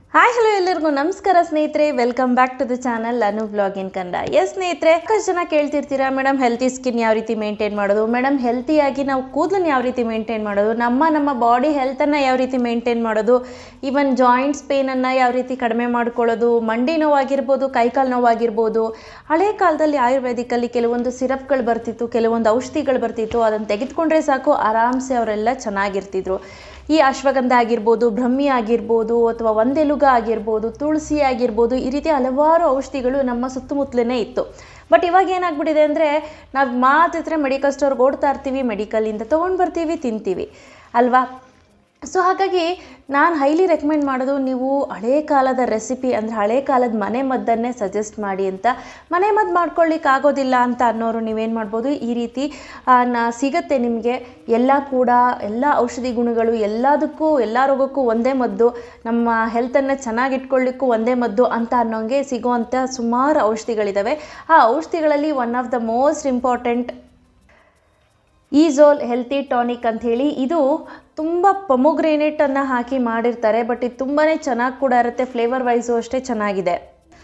hi hello ಎಲ್ಲರಿಗೂ ನಮಸ್ಕಾರ ಸ್ನೇಹಿತರೆ welcome back to the channel Anu blog in Kannada ಎಸ್ ಸ್ನೇಹಿತರೆ ಸಾಕಷ್ಟು ಜನ ಕೇಳ್ತಿರ್ತೀರಾ ಮೇಡಮ್ ಹೆಲ್ತಿ ಸ್ಕಿನ್ ಯಾವ ರೀತಿ ಮೇಂಟೈನ್ ಮಾಡೋದು ಮೇಡಮ್ ಹೆಲ್ತಿಯಾಗಿ ನಾವು ಕೂದಲನ್ನ ಯಾವ ರೀತಿ ಮೇಂಟೈನ್ ಮಾಡೋದು ನಮ್ಮ ನಮ್ಮ ಬಾಡಿ ಹೆಲ್ತನ್ನು ಯಾವ ರೀತಿ ಮೇಂಟೈನ್ ಮಾಡೋದು ಈವನ್ ಜಾಯಿಂಟ್ಸ್ ಪೇನನ್ನು ಯಾವ ರೀತಿ ಕಡಿಮೆ ಮಾಡ್ಕೊಳ್ಳೋದು ಮಂಡಿ ನೋವಾಗಿರ್ಬೋದು ಕೈಕಾಲು ನೋವಾಗಿರ್ಬೋದು ಹಳೆ ಕಾಲದಲ್ಲಿ ಆಯುರ್ವೇದಿಕಲ್ಲಿ ಕೆಲವೊಂದು ಸಿರಪ್ಗಳು ಬರ್ತಿತ್ತು ಕೆಲವೊಂದು ಔಷಧಿಗಳು ಬರ್ತಿತ್ತು ಅದನ್ನು ತೆಗೆದುಕೊಂಡ್ರೆ ಸಾಕು ಆರಾಮ್ಸೆ ಅವರೆಲ್ಲ ಚೆನ್ನಾಗಿರ್ತಿದ್ರು ಈ ಅಶ್ವಗಂಧ ಆಗಿರ್ಬೋದು ಬ್ರಹ್ಮಿ ಆಗಿರ್ಬೋದು ಅಥವಾ ಒಂದೆಲುಗ ಆಗಿರ್ಬೋದು ತುಳಸಿ ಆಗಿರ್ಬೋದು ಈ ರೀತಿ ಹಲವಾರು ಔಷಧಿಗಳು ನಮ್ಮ ಸುತ್ತಮುತ್ತಲೇ ಇತ್ತು ಬಟ್ ಇವಾಗ ಏನಾಗ್ಬಿಟ್ಟಿದೆ ಅಂದರೆ ನಾವು ಮಾತಿದ್ರೆ ಮೆಡಿಕಲ್ ಸ್ಟೋರ್ಗೆ ಓಡ್ತಾ ಇರ್ತೀವಿ ಮೆಡಿಕಲಿಂದ ತೊಗೊಂಡು ಬರ್ತೀವಿ ತಿಂತೀವಿ ಅಲ್ವಾ ಸೊ ಹಾಗಾಗಿ ನಾನು ಹೈಲಿ ರೆಕಮೆಂಡ್ ಮಾಡೋದು ನೀವು ಹಳೇ ಕಾಲದ ರೆಸಿಪಿ ಅಂದರೆ ಹಳೇ ಕಾಲದ ಮನೆ ಮದ್ದನ್ನೇ ಸಜೆಸ್ಟ್ ಮಾಡಿ ಅಂತ ಮನೆ ಮದ್ದು ಮಾಡ್ಕೊಳ್ಳಿಕ್ಕೆ ಆಗೋದಿಲ್ಲ ಅಂತ ಅನ್ನೋರು ನೀವೇನು ಮಾಡ್ಬೋದು ಈ ರೀತಿ ಆ, ನ ಸಿಗತ್ತೆ ನಿಮಗೆ ಎಲ್ಲ ಕೂಡ ಎಲ್ಲ ಔಷಧಿ ಗುಣಗಳು ಎಲ್ಲದಕ್ಕೂ ಎಲ್ಲ ರೋಗಕ್ಕೂ ಒಂದೇ ಮದ್ದು ನಮ್ಮ ಹೆಲ್ತನ್ನು ಚೆನ್ನಾಗಿಟ್ಕೊಳ್ಳಿಕ್ಕೂ ಒಂದೇ ಮದ್ದು ಅಂತ ಅನ್ನೋಂಗೆ ಸಿಗುವಂಥ ಸುಮಾರು ಔಷಧಿಗಳಿದ್ದಾವೆ ಆ ಔಷಧಿಗಳಲ್ಲಿ one of the most important ಈಝೋಲ್ ಹೆಲ್ತಿ ಟಾನಿಕ್ ಅಂತ ಹೇಳಿ ಇದು ತುಂಬ ಪೊಮೊಗ್ರೇನೇಟನ್ನು ಹಾಕಿ ಮಾಡಿರ್ತಾರೆ ಬಟ್ ಇದು ತುಂಬಾ ಚೆನ್ನಾಗಿ ಕೂಡ ಇರುತ್ತೆ ಫ್ಲೇವರ್ ವೈಸು ಅಷ್ಟೇ ಚೆನ್ನಾಗಿದೆ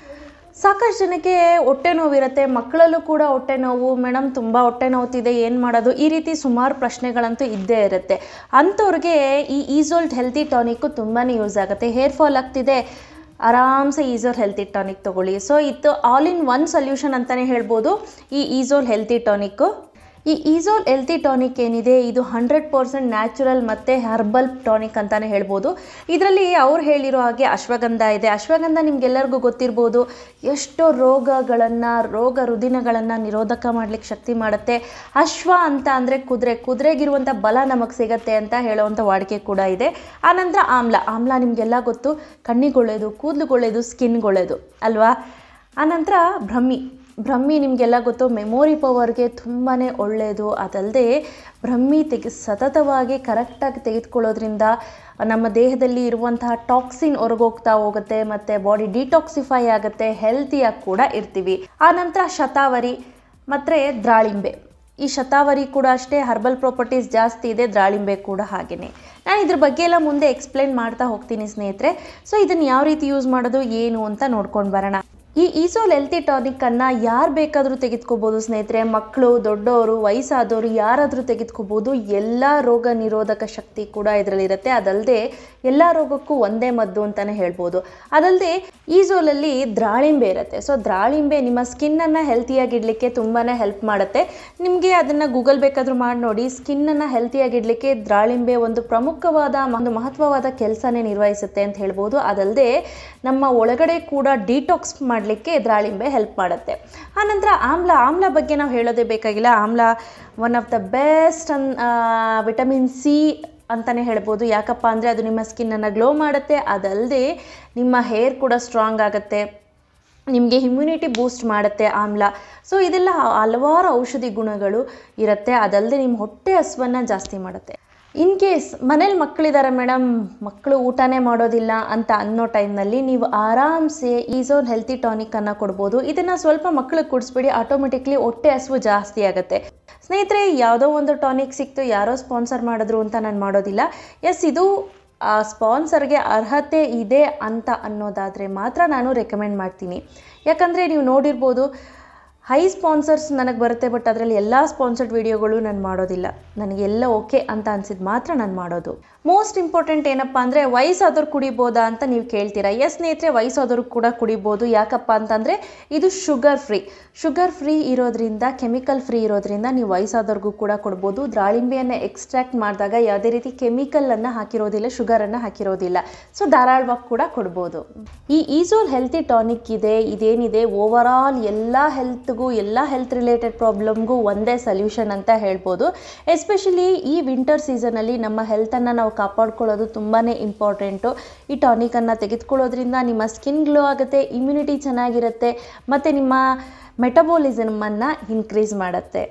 ಸಾಕಷ್ಟು ಜನಕ್ಕೆ ಹೊಟ್ಟೆ ನೋವಿರುತ್ತೆ ಮಕ್ಕಳಲ್ಲೂ ಕೂಡ ಹೊಟ್ಟೆ ನೋವು ಮೇಡಮ್ ತುಂಬ ಹೊಟ್ಟೆ ನೋವ್ತಿದೆ ಏನು ಮಾಡೋದು ಈ ರೀತಿ ಸುಮಾರು ಪ್ರಶ್ನೆಗಳಂತೂ ಇದ್ದೇ ಇರುತ್ತೆ ಅಂಥವ್ರಿಗೆ ಈ ಈಝೋಲ್ಟ್ ಹೆಲ್ತಿ ಟಾನಿಕ್ಕು ತುಂಬಾ ಯೂಸ್ ಆಗುತ್ತೆ ಹೇರ್ ಫಾಲ್ ಆಗ್ತಿದೆ ಆರಾಮ್ಸೆ ಈಝೋಲ್ ಹೆಲ್ತಿ ಟಾನಿಕ್ ತೊಗೊಳ್ಳಿ ಸೊ ಇದು ಆಲ್ ಇನ್ ಒನ್ ಸೊಲ್ಯೂಷನ್ ಅಂತಲೇ ಹೇಳ್ಬೋದು ಈ ಈಝೋಲ್ ಹೆಲ್ತಿ ಟಾನಿಕ್ಕು ಈ ಈಝೋಲ್ ಹೆಲ್ತಿ ಟಾನಿಕ್ ಏನಿದೆ ಇದು ಹಂಡ್ರೆಡ್ ಪರ್ಸೆಂಟ್ ನ್ಯಾಚುರಲ್ ಮತ್ತು ಹರ್ಬಲ್ ಟಾನಿಕ್ ಅಂತಲೇ ಹೇಳ್ಬೋದು ಇದರಲ್ಲಿ ಅವ್ರು ಹೇಳಿರೋ ಹಾಗೆ ಅಶ್ವಗಂಧ ಇದೆ ಅಶ್ವಗಂಧ ನಿಮ್ಗೆಲ್ಲರಿಗೂ ಗೊತ್ತಿರ್ಬೋದು ಎಷ್ಟೋ ರೋಗಗಳನ್ನು ರೋಗ ರುದಿನಗಳನ್ನು ನಿರೋಧಕ ಮಾಡಲಿಕ್ಕೆ ಶಕ್ತಿ ಮಾಡುತ್ತೆ ಅಶ್ವ ಅಂತ ಅಂದರೆ ಕುದುರೆ ಕುದುರೆಗಿರುವಂಥ ಬಲ ನಮಗೆ ಸಿಗತ್ತೆ ಅಂತ ಹೇಳುವಂಥ ವಾಡಿಕೆ ಕೂಡ ಇದೆ ಆನಂತರ ಆಮ್ಲ ಆಮ್ಲ ನಿಮಗೆಲ್ಲ ಗೊತ್ತು ಕಣ್ಣಿಗೊಳ್ಳೆಯದು ಕೂದಲುಗೊಳ್ಳೆಯದು ಸ್ಕಿನ್ಗೊಳ್ಳೆಯದು ಅಲ್ವಾ ಆನಂತರ ಬ್ರಹ್ಮಿ ಬ್ರಹ್ಮಿ ನಿಮಗೆಲ್ಲ ಗೊತ್ತು ಮೆಮೊರಿ ಪವರ್ಗೆ ತುಂಬಾ ಒಳ್ಳೆಯದು ಅದಲ್ಲದೆ ಬ್ರಹ್ಮಿ ತೆಗೆ ಸತತವಾಗಿ ಕರೆಕ್ಟಾಗಿ ತೆಗೆದುಕೊಳ್ಳೋದ್ರಿಂದ ನಮ್ಮ ದೇಹದಲ್ಲಿ ಇರುವಂತಹ ಟಾಕ್ಸಿನ್ ಹೊರಗೋಗ್ತಾ ಹೋಗುತ್ತೆ ಮತ್ತು ಬಾಡಿ ಡಿಟಾಕ್ಸಿಫೈ ಆಗುತ್ತೆ ಹೆಲ್ತಿಯಾಗಿ ಕೂಡ ಇರ್ತೀವಿ ಆನಂತರ ಶತಾವರಿ ಮತ್ತು ದ್ರಾಳಿಂಬೆ ಈ ಶತಾವರಿ ಕೂಡ ಅಷ್ಟೇ ಹರ್ಬಲ್ ಪ್ರಾಪರ್ಟೀಸ್ ಜಾಸ್ತಿ ಇದೆ ದ್ರಾಳಿಂಬೆ ಕೂಡ ಹಾಗೆಯೇ ನಾನು ಇದ್ರ ಬಗ್ಗೆ ಎಲ್ಲ ಮುಂದೆ ಎಕ್ಸ್ಪ್ಲೇನ್ ಮಾಡ್ತಾ ಹೋಗ್ತೀನಿ ಸ್ನೇಹಿತರೆ ಸೊ ಇದನ್ನು ಯಾವ ರೀತಿ ಯೂಸ್ ಮಾಡೋದು ಏನು ಅಂತ ನೋಡ್ಕೊಂಡು ಬರೋಣ ಈ ಈಸೋಲ್ ಹೆಲ್ತಿ ಟಾನಿಕ್ಕನ್ನು ಯಾರು ಬೇಕಾದರೂ ತೆಗೆದುಕೋಬೋದು ಸ್ನೇಹಿತರೆ ಮಕ್ಕಳು ದೊಡ್ಡವರು ವಯಸ್ಸಾದವರು ಯಾರಾದರೂ ತೆಗೆದುಕೋಬೋದು ಎಲ್ಲ ರೋಗ ನಿರೋಧಕ ಶಕ್ತಿ ಕೂಡ ಇದರಲ್ಲಿರುತ್ತೆ ಅದಲ್ಲದೆ ಎಲ್ಲ ರೋಗಕ್ಕೂ ಒಂದೇ ಮದ್ದು ಅಂತಲೇ ಹೇಳ್ಬೋದು ಅದಲ್ಲದೆ ಈಸೋಲಲ್ಲಿ ದ್ರಾಳಿಂಬೆ ಇರುತ್ತೆ ಸೊ ದ್ರಾಳಿಂಬೆ ನಿಮ್ಮ ಸ್ಕಿನ್ನನ್ನು ಹೆಲ್ತಿಯಾಗಿಡಲಿಕ್ಕೆ ತುಂಬಾ ಹೆಲ್ಪ್ ಮಾಡುತ್ತೆ ನಿಮಗೆ ಅದನ್ನು ಗೂಗಲ್ ಬೇಕಾದರೂ ಮಾಡಿ ನೋಡಿ ಸ್ಕಿನ್ನನ್ನು ಹೆಲ್ತಿಯಾಗಿಡಲಿಕ್ಕೆ ದ್ರಾಳಿಂಬೆ ಒಂದು ಪ್ರಮುಖವಾದ ಒಂದು ಮಹತ್ವವಾದ ಕೆಲಸನೇ ನಿರ್ವಹಿಸುತ್ತೆ ಅಂತ ಹೇಳ್ಬೋದು ಅದಲ್ಲದೆ ನಮ್ಮ ಒಳಗಡೆ ಕೂಡ ಡಿಟಾಕ್ಸ್ ಮಾಡಲಿಕ್ಕೆ ದ್ರಾಳಿಂಬೆ ಹೆಲ್ಪ್ ಮಾಡುತ್ತೆ ಆನಂತರ ಆಮ್ಲ ಆಮ್ಲ ಬಗ್ಗೆ ನಾವು ಹೇಳೋದೇ ಬೇಕಾಗಿಲ್ಲ ಆಮ್ಲ one of the best an vitamin C ಅಂತಲೇ ಹೇಳ್ಬೋದು ಯಾಕಪ್ಪ ಅಂದರೆ ಅದು ನಿಮ್ಮ ಸ್ಕಿನ್ನನ್ನು ಗ್ಲೋ ಮಾಡುತ್ತೆ ಅದಲ್ಲದೆ ನಿಮ್ಮ ಹೇರ್ ಕೂಡ ಸ್ಟ್ರಾಂಗ್ ಆಗುತ್ತೆ ನಿಮಗೆ ಇಮ್ಯುನಿಟಿ ಬೂಸ್ಟ್ ಮಾಡುತ್ತೆ ಆಮ್ಲ ಸೊ ಇದೆಲ್ಲ ಹಲವಾರು ಔಷಧಿ ಗುಣಗಳು ಇರುತ್ತೆ ಅದಲ್ಲದೆ ನಿಮ್ಮ ಹೊಟ್ಟೆ ಹಸುವನ್ನು ಜಾಸ್ತಿ ಮಾಡುತ್ತೆ ಇನ್ ಕೇಸ್ ಮನೇಲಿ ಮಕ್ಕಳಿದ್ದಾರೆ ಮೇಡಮ್ ಮಕ್ಕಳು ಊಟನೇ ಮಾಡೋದಿಲ್ಲ ಅಂತ ಅನ್ನೋ ಟೈಮ್ನಲ್ಲಿ ನೀವು ಆರಾಮ್ಸೆ ಈಸೋನ್ ಹೆಲ್ತಿ ಟಾನಿಕನ್ನು ಕೊಡ್ಬೋದು ಇದನ್ನು ಸ್ವಲ್ಪ ಮಕ್ಕಳಿಗೆ ಕುಡಿಸ್ಬಿಡಿ ಆಟೋಮೆಟಿಕ್ಲಿ ಹೊಟ್ಟೆ ಹಸುವು ಜಾಸ್ತಿ ಆಗುತ್ತೆ ಸ್ನೇಹಿತರೆ ಯಾವುದೋ ಒಂದು ಟಾನಿಕ್ ಸಿಕ್ತು ಯಾರೋ ಸ್ಪಾನ್ಸರ್ ಮಾಡಿದ್ರು ಅಂತ ನಾನು ಮಾಡೋದಿಲ್ಲ ಎಸ್ ಇದು ಆ ಸ್ಪಾನ್ಸರ್ಗೆ ಅರ್ಹತೆ ಇದೆ ಅಂತ ಅನ್ನೋದಾದರೆ ಮಾತ್ರ ನಾನು ರೆಕಮೆಂಡ್ ಮಾಡ್ತೀನಿ ಯಾಕಂದರೆ ನೀವು ನೋಡಿರ್ಬೋದು ಹೈ ಸ್ಪಾನ್ಸರ್ಸ್ ನನಗೆ ಬರುತ್ತೆ ಬಟ್ ಅದರಲ್ಲಿ ಎಲ್ಲ ಸ್ಪಾನ್ಸರ್ಡ್ ವೀಡಿಯೋಗಳು ನಾನು ಮಾಡೋದಿಲ್ಲ ನನಗೆ ಎಲ್ಲ ಓಕೆ ಅಂತ ಅನ್ಸಿದ್ದು ಮಾತ್ರ ನಾನು ಮಾಡೋದು ಮೋಸ್ಟ್ ಇಂಪಾರ್ಟೆಂಟ್ ಏನಪ್ಪ ಅಂದರೆ ವಯಸ್ಸಾದವ್ರು ಕುಡಿಬೋದಾ ಅಂತ ನೀವು ಕೇಳ್ತೀರಾ ಎಸ್ ಸ್ನೇಹಿತರೆ ವಯಸ್ಸಾದವ್ರು ಕೂಡ ಕುಡಿಬೋದು ಯಾಕಪ್ಪ ಅಂತಂದರೆ ಇದು ಶುಗರ್ ಫ್ರೀ ಶುಗರ್ ಫ್ರೀ ಇರೋದ್ರಿಂದ ಕೆಮಿಕಲ್ ಫ್ರೀ ಇರೋದ್ರಿಂದ ನೀವು ವಯಸ್ಸಾದವ್ರಿಗೂ ಕೂಡ ಕೊಡ್ಬೋದು ದ್ರಾಳಿಂಬೆಯನ್ನು ಎಕ್ಸ್ಟ್ರಾಕ್ಟ್ ಮಾಡಿದಾಗ ಯಾವುದೇ ರೀತಿ ಕೆಮಿಕಲನ್ನು ಹಾಕಿರೋದಿಲ್ಲ ಶುಗರನ್ನು ಹಾಕಿರೋದಿಲ್ಲ ಸೊ ಧಾರಾಳವಾಗಿ ಕೂಡ ಕೊಡ್ಬೋದು ಈ ಈಸೋಲ್ ಹೆಲ್ತಿ ಟಾನಿಕ್ ಇದೆ ಇದೇನಿದೆ ಓವರ್ ಆಲ್ ಎಲ್ಲ ಹೆಲ್ತ್ಗೂ ಎಲ್ಲ ಹೆಲ್ತ್ ರಿಲೇಟೆಡ್ ಪ್ರಾಬ್ಲಮ್ಗೂ ಒಂದೇ ಸೊಲ್ಯೂಷನ್ ಅಂತ ಹೇಳ್ಬೋದು ಎಸ್ಪೆಷಲಿ ಈ ವಿಂಟರ್ ಸೀಸನಲ್ಲಿ ನಮ್ಮ ಹೆಲ್ತನ್ನು ನಾವು ಕಾಪಾಡ್ಕೊಳ್ಳೋದು ತುಂಬಾ ಇಂಪಾರ್ಟೆಂಟು ಈ ಟಾನಿಕನ್ನು ತೆಗೆದುಕೊಳ್ಳೋದ್ರಿಂದ ನಿಮ್ಮ ಸ್ಕಿನ್ ಗ್ಲೋ ಆಗುತ್ತೆ ಇಮ್ಯುನಿಟಿ ಚೆನ್ನಾಗಿರುತ್ತೆ ಮತ್ತು ನಿಮ್ಮ ಮೆಟಬಾಲಿಸಮನ್ನು ಇನ್ಕ್ರೀಸ್ ಮಾಡುತ್ತೆ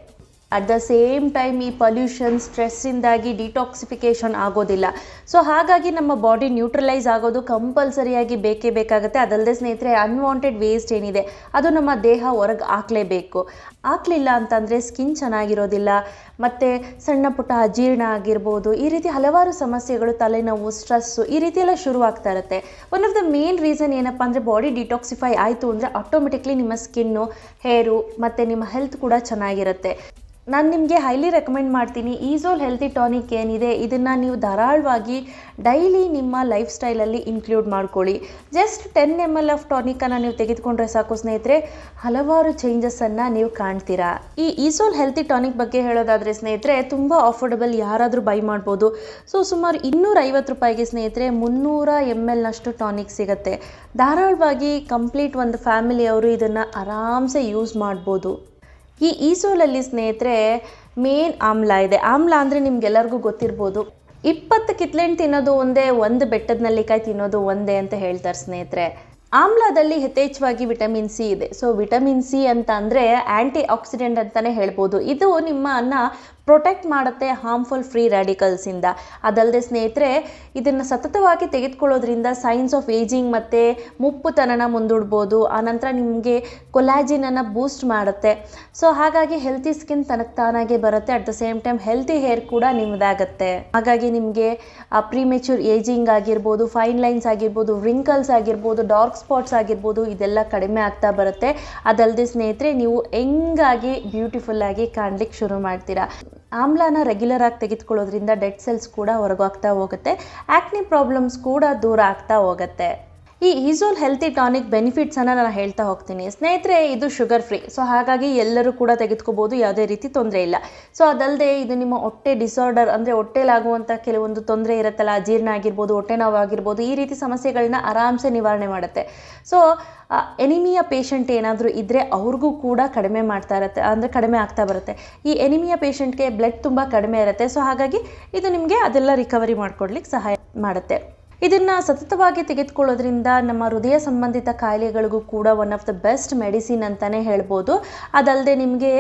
ಅಟ್ ದ ಸೇಮ್ ಟೈಮ್ ಈ ಪೊಲ್ಯೂಷನ್ ಸ್ಟ್ರೆಸ್ಸಿಂದಾಗಿ ಡಿಟಾಕ್ಸಿಫಿಕೇಷನ್ ಆಗೋದಿಲ್ಲ ಸೊ ಹಾಗಾಗಿ ನಮ್ಮ ಬಾಡಿ ನ್ಯೂಟ್ರಲೈಸ್ ಆಗೋದು ಕಂಪಲ್ಸರಿಯಾಗಿ ಬೇಕೇ ಬೇಕಾಗುತ್ತೆ ಅದಲ್ಲದೆ ಸ್ನೇಹಿತರೆ ಅನ್ವಾಂಟೆಡ್ ವೇಸ್ಟ್ ಏನಿದೆ ಅದು ನಮ್ಮ ದೇಹ ಹೊರಗೆ ಹಾಕಲೇಬೇಕು ಹಾಕ್ಲಿಲ್ಲ ಅಂತಂದರೆ ಸ್ಕಿನ್ ಚೆನ್ನಾಗಿರೋದಿಲ್ಲ ಮತ್ತು ಸಣ್ಣ ಪುಟ್ಟ ಅಜೀರ್ಣ ಆಗಿರ್ಬೋದು ಈ ರೀತಿ ಹಲವಾರು ಸಮಸ್ಯೆಗಳು ತಲೆನೋವು ಸ್ಟ್ರೆಸ್ಸು ಈ ರೀತಿ ಎಲ್ಲ ಶುರುವಾಗ್ತಾ ಇರುತ್ತೆ one of the main reason ಏನಪ್ಪ ಅಂದರೆ ಬಾಡಿ ಡಿಟಾಕ್ಸಿಫೈ ಆಯಿತು ಅಂದರೆ ಆಟೋಮೆಟಿಕ್ಲಿ ನಿಮ್ಮ ಸ್ಕಿನ್ನು ಹೇರು ಮತ್ತು ನಿಮ್ಮ ಹೆಲ್ತ್ ಕೂಡ ಚೆನ್ನಾಗಿರುತ್ತೆ ನಾನು ನಿಮಗೆ ಹೈಲಿ ರೆಕಮೆಂಡ್ ಮಾಡ್ತೀನಿ ಈಸೋಲ್ ಹೆಲ್ತಿ ಟಾನಿಕ್ ಏನಿದೆ ಇದನ್ನು ನೀವು ಧಾರಾಳವಾಗಿ ಡೈಲಿ ನಿಮ್ಮ ಲೈಫ್ ಸ್ಟೈಲಲ್ಲಿ ಇನ್ಕ್ಲೂಡ್ ಮಾಡ್ಕೊಳ್ಳಿ just ten M L of ಟಾನಿಕನ್ನು ನೀವು ತೆಗೆದುಕೊಂಡ್ರೆ ಸಾಕು ಸ್ನೇಹಿತರೆ ಹಲವಾರು ಚೇಂಜಸನ್ನು ನೀವು ಕಾಣ್ತೀರಾ ಈ ಈಸೋಲ್ ಹೆಲ್ತಿ ಟಾನಿಕ್ ಬಗ್ಗೆ ಹೇಳೋದಾದರೆ ಸ್ನೇಹಿತರೆ ತುಂಬ ಅಫೋರ್ಡಬಲ್ ಯಾರಾದರೂ ಬೈ ಮಾಡ್ಬೋದು ಸೊ ಸುಮಾರು ಇನ್ನೂರೈವತ್ತು ರೂಪಾಯಿಗೆ ಸ್ನೇಹಿತರೆ ಮುನ್ನೂರ ಎಮ್ ಎಲ್ನಷ್ಟು ಟಾನಿಕ್ ಸಿಗುತ್ತೆ ಧಾರಾಳವಾಗಿ ಕಂಪ್ಲೀಟ್ ಒಂದು ಫ್ಯಾಮಿಲಿಯವರು ಇದನ್ನು ಆರಾಮ್ಸೆ ಯೂಸ್ ಮಾಡ್ಬೋದು ಈ ಈಸೋಲಲ್ಲಿ ಸ್ನೇಹಿತರೆ ಮೇನ್ ಆಮ್ಲ ಇದೆ ಆಮ್ಲ ಅಂದರೆ ನಿಮ್ಗೆಲ್ಲರಿಗೂ ಗೊತ್ತಿರ್ಬೋದು ಇಪ್ಪತ್ತು ಕಿತ್ಲೆಣ್ಣು ತಿನ್ನೋದು ಒಂದೇ ಒಂದು ಬೆಟ್ಟದ ನೆಲ್ಲಿಕಾಯಿ ತಿನ್ನೋದು ಒಂದೇ ಅಂತ ಹೇಳ್ತಾರೆ ಸ್ನೇಹಿತರೆ ಆಮ್ಲದಲ್ಲಿ ಯಥೇಚ್ಛವಾಗಿ ವಿಟಮಿನ್ ಸಿ ಇದೆ ಸೊ ವಿಟಮಿನ್ ಸಿ ಅಂತ ಅಂದರೆ ಆ್ಯಂಟಿ ಆಕ್ಸಿಡೆಂಟ್ ಅಂತಲೇ ಹೇಳ್ಬೋದು ಇದು ನಿಮ್ಮನ್ನು ಪ್ರೊಟೆಕ್ಟ್ ಮಾಡುತ್ತೆ ಹಾರ್ಮ್ಫುಲ್ ಫ್ರೀ ರ್ಯಾಡಿಕಲ್ಸಿಂದ ಅದಲ್ಲದೆ ಸ್ನೇಹಿತರೆ ಇದನ್ನು ಸತತವಾಗಿ ತೆಗೆದುಕೊಳ್ಳೋದ್ರಿಂದ ಸೈನ್ಸ್ ಆಫ್ ಏಜಿಂಗ್ ಮತ್ತು ಮುಪ್ಪುತನನ ಮುಂದೂಡ್ಬೋದು ಆನಂತರ ನಿಮಗೆ ಕೊಲಾಜಿನನ್ನು ಬೂಸ್ಟ್ ಮಾಡುತ್ತೆ ಸೊ ಹಾಗಾಗಿ ಹೆಲ್ತಿ ಸ್ಕಿನ್ ತನಗೆ ತಾನಾಗೆ ಬರುತ್ತೆ at the same time healthy hair ಕೂಡ ನಿಮ್ಮದಾಗತ್ತೆ ಹಾಗಾಗಿ ನಿಮಗೆ ಪ್ರಿಮೆಚ್ಯೂರ್ ಏಜಿಂಗ್ ಆಗಿರ್ಬೋದು ಫೈನ್ ಲೈನ್ಸ್ ಆಗಿರ್ಬೋದು ರಿಂಕಲ್ಸ್ ಆಗಿರ್ಬೋದು ಡಾರ್ಕ್ ಸ್ಪಾಟ್ಸ್ ಆಗಿರ್ಬೋದು ಇದೆಲ್ಲ ಕಡಿಮೆ ಆಗ್ತಾ ಬರುತ್ತೆ ಅದಲ್ಲದೆ ಸ್ನೇಹಿತರೆ ನೀವು ಹೆಂಗಾಗಿ ಬ್ಯೂಟಿಫುಲ್ ಆಗಿ ಕಾಣ್ಲಿಕ್ಕೆ ಶುರು ಮಾಡ್ತೀರಾ ಆಮ್ಲನ ರೆಗ್ಯುಲರ್ ಆಗಿ ತೆಗೆದುಕೊಳ್ಳೋದ್ರಿಂದ ಡೆಡ್ ಸೆಲ್ಸ್ ಕೂಡ ಹೊರಗೋಗ್ತಾ ಹೋಗುತ್ತೆ ಆ್ಯಕ್ನಿ ಪ್ರಾಬ್ಲಮ್ಸ್ ಕೂಡ ದೂರ ಆಗ್ತಾ ಹೋಗುತ್ತೆ ಈ ಈಸೋಲ್ ಹೆಲ್ತಿ ಟಾನಿಕ್ ಬೆನಿಫಿಟ್ಸನ್ನು ನಾನು ಹೇಳ್ತಾ ಹೋಗ್ತೀನಿ ಸ್ನೇಹಿತರೆ ಇದು ಶುಗರ್ ಫ್ರೀ ಸೊ ಹಾಗಾಗಿ ಎಲ್ಲರೂ ಕೂಡ ತೆಗೆದುಕೋಬೋದು ಯಾವುದೇ ರೀತಿ ತೊಂದರೆ ಇಲ್ಲ ಸೊ ಅದಲ್ಲದೆ ಇದು ನಿಮ್ಮ ಹೊಟ್ಟೆ ಡಿಸಾರ್ಡರ್ ಅಂದರೆ ಹೊಟ್ಟೆಲಾಗುವಂಥ ಕೆಲವೊಂದು ತೊಂದರೆ ಇರುತ್ತಲ್ಲ ಅಜೀರ್ಣ ಆಗಿರ್ಬೋದು ಹೊಟ್ಟೆ ನೋವು ಆಗಿರ್ಬೋದು ಈ ರೀತಿ ಸಮಸ್ಯೆಗಳನ್ನ ಆರಾಮ್ಸೆ ನಿವಾರಣೆ ಮಾಡುತ್ತೆ ಸೊ ಎನಿಮಿಯಾ ಪೇಷಂಟ್ ಏನಾದರೂ ಇದ್ದರೆ ಅವ್ರಿಗೂ ಕೂಡ ಕಡಿಮೆ ಮಾಡ್ತಾ ಇರುತ್ತೆ ಅಂದರೆ ಕಡಿಮೆ ಆಗ್ತಾ ಬರುತ್ತೆ ಈ ಎನಿಮಿಯಾ ಪೇಷಂಟ್ಗೆ ಬ್ಲಡ್ ತುಂಬ ಕಡಿಮೆ ಇರುತ್ತೆ ಸೊ ಹಾಗಾಗಿ ಇದು ನಿಮಗೆ ಅದೆಲ್ಲ ರಿಕವರಿ ಮಾಡ್ಕೊಡ್ಲಿಕ್ಕೆ ಸಹಾಯ ಮಾಡುತ್ತೆ ಇದನ್ನು ಸತತವಾಗಿ ತೆಗೆದುಕೊಳ್ಳೋದ್ರಿಂದ ನಮ್ಮ ಹೃದಯ ಸಂಬಂಧಿತ ಕಾಯಿಲೆಗಳಿಗೂ ಕೂಡ one of the best medicine ಅಂತಲೇ ಹೇಳ್ಬೋದು ಅದಲ್ಲದೆ ನಿಮಗೆ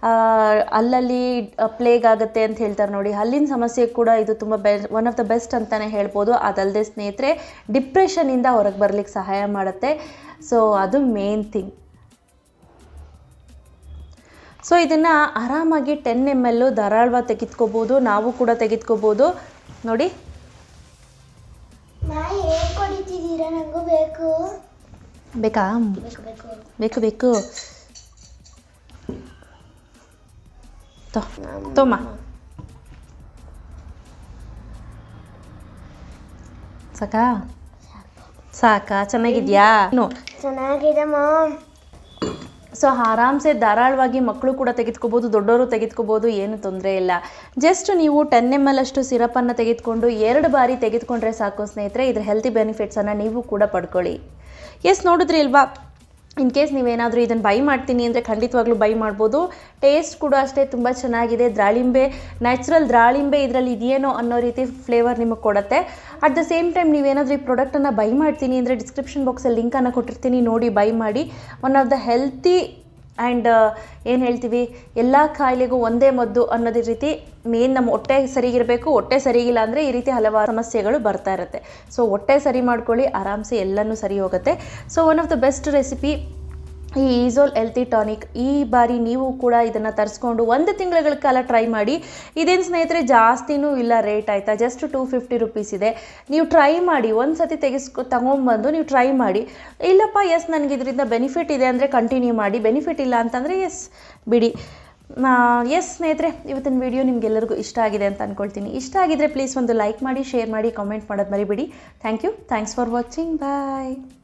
ಅಲ್ಲಲ್ಲಿ ಪ್ಲೇಗ್ ಆಗುತ್ತೆ ಅಂತ ಹೇಳ್ತಾರೆ ನೋಡಿ ಹಲ್ಲಿನ ಸಮಸ್ಯೆ ಕೂಡ ಇದು ತುಂಬ ಬೆ ಒನ್ ಆಫ್ ದ ಬೆಸ್ಟ್ ಅಂತಲೇ ಹೇಳ್ಬೋದು ಅದಲ್ಲದೆ ಸ್ನೇಹಿತರೆ ಡಿಪ್ರೆಷನಿಂದ ಹೊರಗೆ ಬರಲಿಕ್ಕೆ ಸಹಾಯ ಮಾಡುತ್ತೆ ಸೊ ಅದು ಮೇನ್ ಥಿಂಗ್ ಸೊ ಇದನ್ನು ಆರಾಮಾಗಿ ಟೆನ್ ಎಮ್ ಎಲ್ಲು ಧಾರಾಳವಾಗಿ ತೆಗೆದುಕೋಬೋದು ನಾವು ಕೂಡ ತೆಗೆದುಕೋಬೋದು ನೋಡಿ ನಾ ಹೇಗೆ ಕೊಡಿತಿದ್ದೀರಾ ನನಗೂ ಬೇಕು ಬೇಕಾ ಬೇಕು ಬೇಕು ಬೇಕು ಬೇಕು ತೊ ತೊಮ್ಮ ಸಾಕಾ ಸಾಕಾ ಚೆನ್ನಾಗಿದ್ಯಾ ನೋ ಚೆನ್ನಾಗಿದೆ ಮಾಮ್ ಸೊ ಆರಾಮ್ಸೆ ಧಾರಾಳವಾಗಿ ಮಕ್ಕಳು ಕೂಡ ತೆಗೆದುಕೋಬೋದು ದೊಡ್ಡವರು ತೆಗೆದುಕೋಬೋದು ಏನು ತೊಂದರೆ ಇಲ್ಲ ಜಸ್ಟ್ ನೀವು ಟೆನ್ ಎಮ್ ಎಲ್ ಅಷ್ಟು ಸಿರಪನ್ನು ತೆಗೆದುಕೊಂಡು ಎರಡು ಬಾರಿ ತೆಗೆದುಕೊಂಡ್ರೆ ಸಾಕು ಸ್ನೇಹಿತರೆ ಇದ್ರ ಹೆಲ್ತಿ ಬೆನಿಫಿಟ್ಸನ್ನು ನೀವು ಕೂಡ ಪಡ್ಕೊಳ್ಳಿ ಎಸ್ ನೋಡಿದ್ರಿ ಅಲ್ವಾ ಇನ್ ಕೇಸ್ ನೀವೇನಾದರೂ ಇದನ್ನು ಬೈ ಮಾಡ್ತೀನಿ ಅಂದರೆ ಖಂಡಿತವಾಗ್ಲೂ ಬೈ ಮಾಡ್ಬೋದು ಟೇಸ್ಟ್ ಕೂಡ ಅಷ್ಟೇ ತುಂಬ ಚೆನ್ನಾಗಿದೆ ದ್ರಾಳಿಂಬೆ ನ್ಯಾಚುರಲ್ ದ್ರಾಳಿಂಬೆ ಇದರಲ್ಲಿ ಇದೆಯೇನೋ ಅನ್ನೋ ರೀತಿ ಫ್ಲೇವರ್ ನಿಮಗೆ ಕೊಡುತ್ತೆ ಅಟ್ ದ ಸೇಮ್ ಟೈಮ್ ನೀವೇನಾದರೂ ಈ ಪ್ರಾಡಕ್ಟನ್ನು ಬೈ ಮಾಡ್ತೀನಿ ಅಂದರೆ ಡಿಸ್ಕ್ರಿಪ್ಷನ್ ಬಾಕ್ಸಲ್ಲಿ ಲಿಂಕನ್ನು ಕೊಟ್ಟಿರ್ತೀನಿ ನೋಡಿ ಬೈ ಮಾಡಿ one of the healthy and ಏನು ಹೇಳ್ತೀವಿ ಎಲ್ಲ ಕಾಯಿಲೆಗೂ ಒಂದೇ ಮದ್ದು ಅನ್ನೋದ್ರ ರೀತಿ ಮೇನ್ ನಮ್ಮ ಹೊಟ್ಟೆ ಸರಿಗಿರಬೇಕು ಹೊಟ್ಟೆ ಸರಿಗಿಲ್ಲ ಅಂದರೆ ಈ ರೀತಿ ಹಲವಾರು ಸಮಸ್ಯೆಗಳು ಬರ್ತಾ ಇರುತ್ತೆ ಸೊ ಹೊಟ್ಟೆ ಸರಿ ಮಾಡ್ಕೊಳ್ಳಿ ಆರಾಮ್ಸೆ ಎಲ್ಲನೂ ಸರಿ ಹೋಗುತ್ತೆ so one of the best recipe ಈ ಈಸೋಲ್ ಎಲ್ತಿ ಟಾನಿಕ್ ಈ ಬಾರಿ ನೀವು ಕೂಡ ಇದನ್ನು ತರಿಸ್ಕೊಂಡು ಒಂದು ತಿಂಗಳ ಕಾಲ ಟ್ರೈ ಮಾಡಿ ಇದೇನು ಸ್ನೇಹಿತರೆ ಜಾಸ್ತಿನೂ ಇಲ್ಲ ರೇಟ್ ಆಯಿತಾ ಜಸ್ಟ್ ಟೂ ಫಿಫ್ಟಿ ರುಪೀಸ್ ಇದೆ ನೀವು ಟ್ರೈ ಮಾಡಿ ಒಂದು ಸತಿ ತೆಗೆಸ್ಕೊ ತಗೊಂಬಂದು ನೀವು ಟ್ರೈ ಮಾಡಿ ಇಲ್ಲಪ್ಪ ಎಸ್ ನನಗೆ ಇದರಿಂದ ಬೆನಿಫಿಟ್ ಇದೆ ಅಂದರೆ ಕಂಟಿನ್ಯೂ ಮಾಡಿ ಬೆನಿಫಿಟ್ ಇಲ್ಲ ಅಂತಂದರೆ ಎಸ್ ಬಿಡಿ ಎಸ್ ಸ್ನೇಹಿತರೆ ಇವತ್ತಿನ ವಿಡಿಯೋ ನಿಮಗೆಲ್ಲರಿಗೂ ಇಷ್ಟ ಆಗಿದೆ ಅಂತ ಅಂದ್ಕೊಳ್ತೀನಿ ಇಷ್ಟ ಆಗಿದ್ರೆ ಪ್ಲೀಸ್ ಒಂದು ಲೈಕ್ ಮಾಡಿ ಶೇರ್ ಮಾಡಿ ಕಾಮೆಂಟ್ ಮಾಡೋದು ಮರಿಬೇಡಿ thank you thanks for watching bye